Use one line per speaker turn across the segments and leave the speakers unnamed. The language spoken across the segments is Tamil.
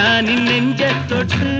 மச்சானின் நெஞ்ச தொட்டு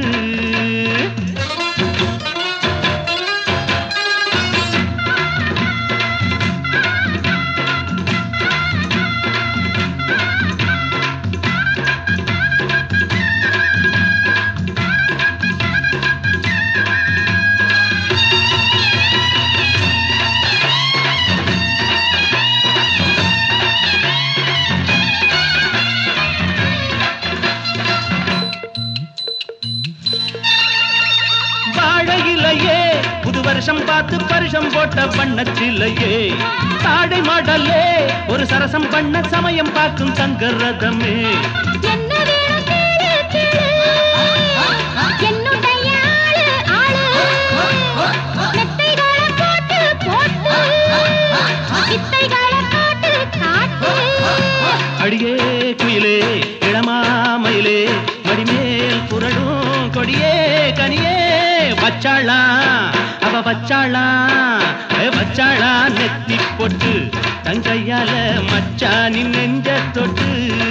வாழையிலையே புது வருஷம் பார்த்து பரிசம் போட்ட வண்ணத்திலையே தாடை மாடலே ஒரு சரசம் பண்ண சமயம் பார்க்கும் தங்க ரதமே
என்ன வேணும் கேளு, கேளு. என்னுடைய ஆளு, ஆளு. மெத்தைகளை போட்டு, போட்டு. வித்தைகளை காட்டு, காட்டு.
அடியே குயிலே இளமாமயிலே மடிமேல் புரடும் கொடியே கனியே வச்சாளா அவ வச்சாளா ஏ வச்சாளா நெத்தி பொட்டு தங்கையால மச்சானின் நெஞ்ச தொட்டு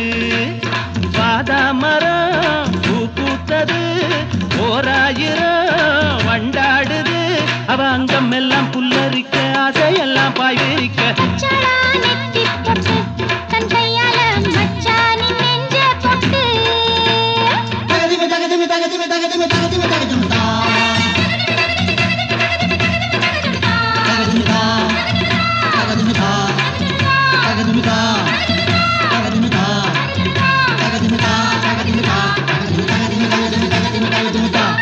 வாதா மரம் பூ பூத்தது ஓராயிரம் வண்டாடுது அவ அங்கம் எல்லாம் புல்லரிக்க ஆசையெல்லாம் பாய் விரிக்க
வச்சாளா நெத்திப் பொட்டு, தன் கையால மச்சானின் நெஞ்ச தொட்டு.
தகதிமி தகதிமி தகதிமி தகதிமி தகதிமி தகதிமி தா தகதிமி தா தகதிமி தா தகதிமி தா தகதிமி தா தகதிமி தா தகதிமி தா தகதிமி தகதிமி தகதிமி தகதிமி தகதிமி தா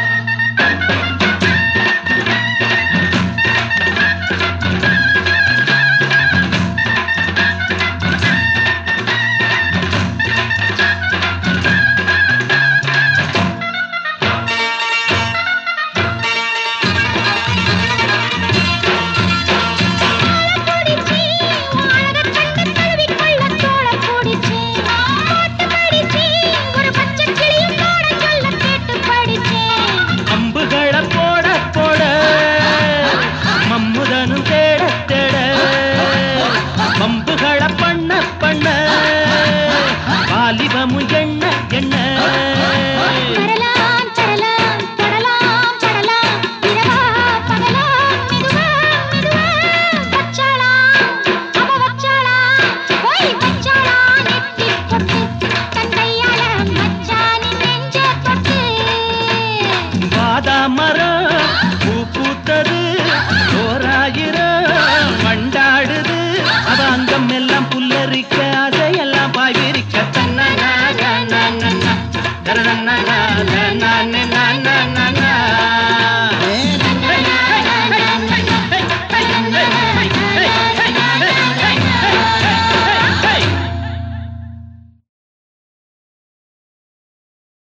புடிச்சி, உலகக் கண்ணு தழுவிக்கொள்ள தோழப் புடிச்சி. பாட்டு படிச்சி, ஒரு பச்சைக் கிளியும் பாடச் சொல்ல கேட்டு படிச்சேன்.
அம்புகளை போட போட மம்முதனும் தேட தேட பம்புகளை பண்ண பண்ண வாலிபமும் எண்ண எண்ண
தரலாம், தரலாம், தொடலாம், படலாம். இரவா, பகலா, மெதுவா, மெதுவா. வச்சாளா, அவ வச்சாளா, ஓய் வச்சாளா, நெத்திப் பொட்டு. தன் கையால மச்சானின் நெஞ்ச தொட்டு.
வாதா மரம் பூ பூத்தது